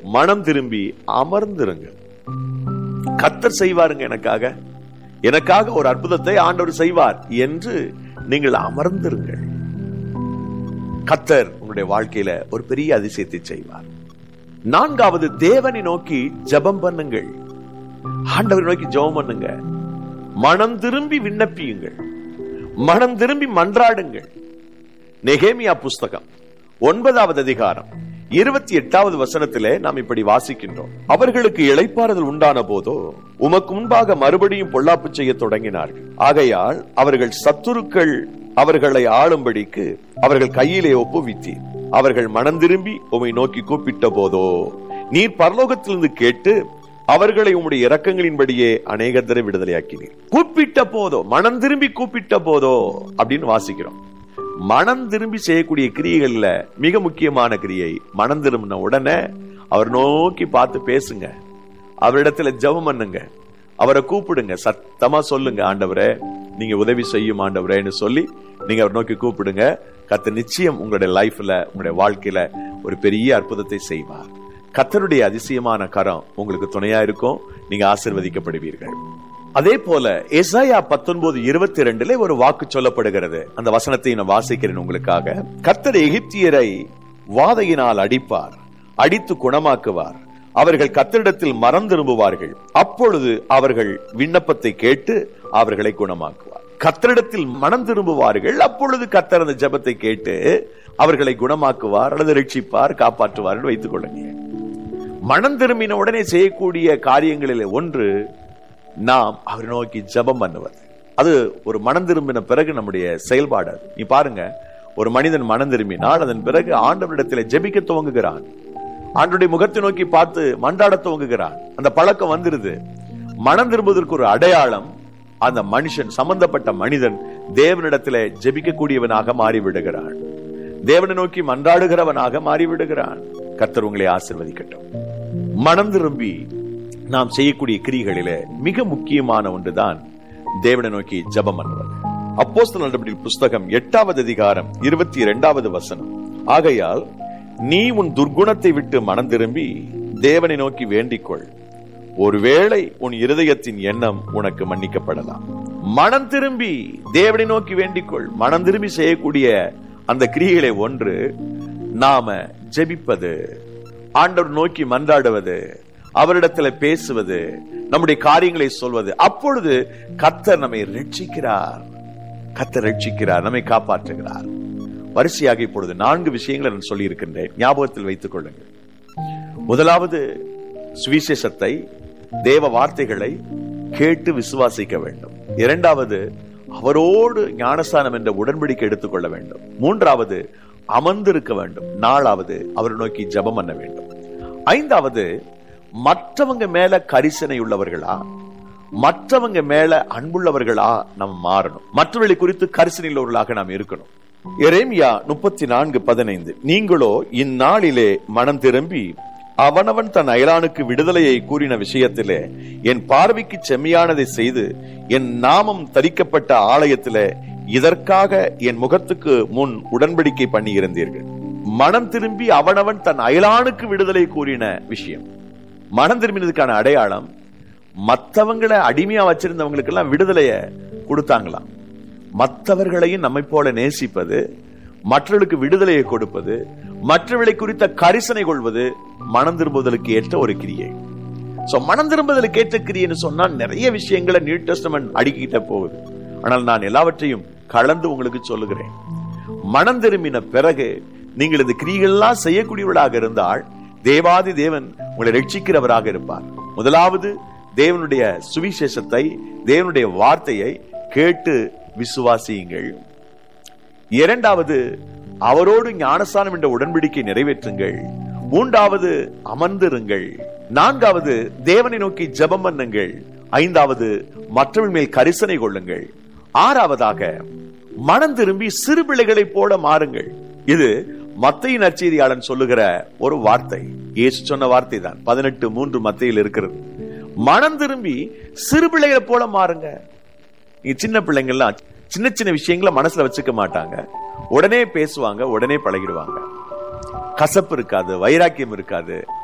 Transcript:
மனம் திரும்பி அமர்ந்திருங்க கத்தர் செய்வாருங்க எனக்காக எனக்காக ஒரு அற்புதத்தை ஆண்டவர் செய்வார் என்று நீங்கள் அமர்ந்திருங்கள் கத்தர் உங்களுடைய வாழ்க்கையில ஒரு பெரிய அதிசயத்தை செய்வார் நான்காவது தேவனை நோக்கி ஜெபம் பண்ணுங்கள் ஆண்டவரை நோக்கி ஜெபம் பண்ணுங்க மனம் திரும்பி விண்ணப்பியுங்கள் மனம் திரும்பி மன்றாடுங்கள் நெகேமியா புஸ்தகம் ஒன்பதாவது அதிகாரம் இருபத்தி எட்டாவது வசனத்திலே நாம் இப்படி வாசிக்கின்றோம் அவர்களுக்கு இளைப்பாறுதல் உண்டான போதோ உமக்கு முன்பாக மறுபடியும் பொல்லாப்பு செய்ய தொடங்கினார்கள் ஆகையால் அவர்கள் சத்துருக்கள் அவர்களை ஆளும்படிக்கு அவர்கள் கையிலே ஒப்புவித்தீர் அவர்கள் மனம் திரும்பி உமை நோக்கி கூப்பிட்ட போதோ நீர் பரலோகத்திலிருந்து கேட்டு அவர்களை உம்முடைய இரக்கங்களின்படியே அநேக தர விடுதலையாக்கினீர் கூப்பிட்ட போதோ மனம் திரும்பி கூப்பிட்ட போதோ அப்படின்னு வாசிக்கிறோம் மனம் திரும்பி செய்யக்கூடிய கிரியைகள்ல மிக முக்கியமான கிரியை மனம் திரும்பின உடனே அவர் நோக்கி பார்த்து பேசுங்க அவரிடத்துல ஜெபம் பண்ணுங்க அவரை கூப்பிடுங்க சத்தமா சொல்லுங்க ஆண்டவரே நீங்க உதவி செய்யும் ஆண்டவரேன்னு சொல்லி நீங்க அவர் நோக்கி கூப்பிடுங்க கத்த நிச்சயம் உங்களுடைய லைஃப்ல உங்களுடைய வாழ்க்கையில ஒரு பெரிய அற்புதத்தை செய்வார் கத்தருடைய அதிசயமான கரம் உங்களுக்கு துணையா இருக்கும் நீங்க ஆசிர்வதிக்கப்படுவீர்கள் அதே போல எசாயா பத்தொன்பது இருபத்தி ரெண்டுல ஒரு வாக்கு சொல்லப்படுகிறது அந்த வசனத்தை நான் வாசிக்கிறேன் உங்களுக்காக கத்தர் எகிப்தியரை வாதையினால் அடிப்பார் அடித்து குணமாக்குவார் அவர்கள் கத்தரிடத்தில் மரம் திரும்புவார்கள் அப்பொழுது அவர்கள் விண்ணப்பத்தை கேட்டு அவர்களை குணமாக்குவார் கத்தரிடத்தில் மனம் திரும்புவார்கள் அப்பொழுது கத்தர் அந்த ஜெபத்தை கேட்டு அவர்களை குணமாக்குவார் அல்லது ரட்சிப்பார் காப்பாற்றுவார் என்று வைத்துக் கொள்ளுங்க மனம் திரும்பின உடனே செய்யக்கூடிய காரியங்களில் ஒன்று நாம் அவரை நோக்கி ஜெபம் பண்ணுவது அது ஒரு மனம் திரும்பின பிறகு நம்முடைய செயல்பாடு அது நீ பாருங்க ஒரு மனிதன் மனம் திரும்பினால் அதன் பிறகு ஆண்டவரிடத்தில் ஜெபிக்க துவங்குகிறான் ஆண்டுடைய முகத்தை நோக்கி பார்த்து மன்றாட துவங்குகிறான் அந்த பழக்கம் வந்துருது மனம் திரும்புவதற்கு ஒரு அடையாளம் அந்த மனுஷன் சம்பந்தப்பட்ட மனிதன் தேவனிடத்திலே ஜெபிக்கக்கூடியவனாக மாறிவிடுகிறான் தேவனை நோக்கி மன்றாடுகிறவனாக மாறிவிடுகிறான் கர்த்தர் உங்களை ஆசிர்வதிக்கட்டும் மனம் திரும்பி நாம் செய்யக்கூடிய கிரிகளிலே மிக முக்கியமான ஒன்றுதான் தேவனை நோக்கி ஜெபம் பண்ணுவது அப்போஸ்தலர் நடவடிக்கை புஸ்தகம் எட்டாவது அதிகாரம் இருபத்தி இரண்டாவது வசனம் ஆகையால் நீ உன் துர்குணத்தை விட்டு மனம் திரும்பி தேவனை நோக்கி வேண்டிக்கொள் ஒருவேளை உன் இருதயத்தின் எண்ணம் உனக்கு மன்னிக்கப்படலாம் மனம் திரும்பி தேவனை நோக்கி வேண்டிக்கொள் மனம் திரும்பி செய்யக்கூடிய அந்த கிரிகளை ஒன்று நாம ஜெபிப்பது ஆண்டவர் நோக்கி மன்றாடுவது அவரிடத்துல பேசுவது நம்முடைய காரியங்களை சொல்வது அப்பொழுது கத்தர் நம்மை ரட்சிக்கிறார் கத்தர் ரட்சிக்கிறார் நம்மை காப்பாற்றுகிறார் வரிசையாக இப்பொழுது நான்கு விஷயங்களை நான் சொல்லி இருக்கின்றேன் ஞாபகத்தில் வைத்துக் கொள்ளுங்கள் முதலாவது சுவிசேஷத்தை தேவ வார்த்தைகளை கேட்டு விசுவாசிக்க வேண்டும் இரண்டாவது அவரோடு ஞானஸ்தானம் என்ற உடன்படிக்கை எடுத்துக்கொள்ள வேண்டும் மூன்றாவது அமர்ந்திருக்க வேண்டும் நாலாவது அவர் நோக்கி ஜெபம் பண்ண வேண்டும் ஐந்தாவது மற்றவங்க மேல கரிசனை உள்ளவர்களா மற்றவங்க மேல அன்புள்ளவர்களா நம்ம மாறணும் மற்றவர்களை குறித்து கரிசனை உள்ளவர்களாக நாம் இருக்கணும் எரேமியா முப்பத்தி நான்கு பதினைந்து நீங்களோ இந்நாளிலே மனம் திரும்பி அவனவன் தன் அயலானுக்கு விடுதலையை கூறின விஷயத்திலே என் பார்வைக்கு செம்மையானதை செய்து என் நாமம் தரிக்கப்பட்ட ஆலயத்திலே இதற்காக என் முகத்துக்கு முன் உடன்படிக்கை பண்ணி இருந்தீர்கள் மனம் திரும்பி அவனவன் தன் அயலானுக்கு விடுதலை கூறின விஷயம் மனம் திரும்பினதுக்கான அடையாளம் மற்றவங்களை அடிமையா வச்சிருந்தவங்களுக்கு எல்லாம் விடுதலைய கொடுத்தாங்களாம் மற்றவர்களையும் நம்மை போல நேசிப்பது மற்றவர்களுக்கு விடுதலையை கொடுப்பது மற்றவர்களை குறித்த கரிசனை கொள்வது மனம் திரும்புதலுக்கு ஏற்ற ஒரு கிரியை சோ மனம் திரும்புதலுக்கு ஏற்ற கிரியைன்னு சொன்னா நிறைய விஷயங்களை நியூ டெஸ்டமெண்ட் அடுக்கிட்ட போகுது ஆனால் நான் எல்லாவற்றையும் கலந்து உங்களுக்கு சொல்லுகிறேன் மனம் திரும்பின பிறகு நீங்கள் இந்த கிரியைகள்லாம் செய்யக்கூடியவர்களாக இருந்தால் தேவாதி தேவன் உங்களை ரட்சிக்கிறவராக இருப்பார் முதலாவது தேவனுடைய சுவிசேஷத்தை தேவனுடைய வார்த்தையை கேட்டு விசுவாசியுங்கள் இரண்டாவது அவரோடு ஞானஸ்தானம் என்ற உடன்படிக்கை நிறைவேற்றுங்கள் மூன்றாவது அமர்ந்திருங்கள் நான்காவது தேவனை நோக்கி ஜெபம் பண்ணுங்கள் ஐந்தாவது மற்றவர்கள் மேல் கரிசனை கொள்ளுங்கள் ஆறாவதாக மனம் திரும்பி சிறு பிள்ளைகளைப் போல மாறுங்கள் இது மத்தையின் நற்செய்தியாளன் சொல்லுகிற ஒரு வார்த்தை இயேசு சொன்ன வார்த்தை தான் பதினெட்டு மூன்று மத்தையில் இருக்கிறது மனம் திரும்பி சிறு பிள்ளைகளைப் போல மாறுங்க நீங்க சின்ன பிள்ளைங்கள்லாம் சின்ன சின்ன விஷயங்களை மனசுல வச்சுக்க மாட்டாங்க உடனே பேசுவாங்க உடனே பழகிடுவாங்க கசப்பு இருக்காது வைராக்கியம் இருக்காது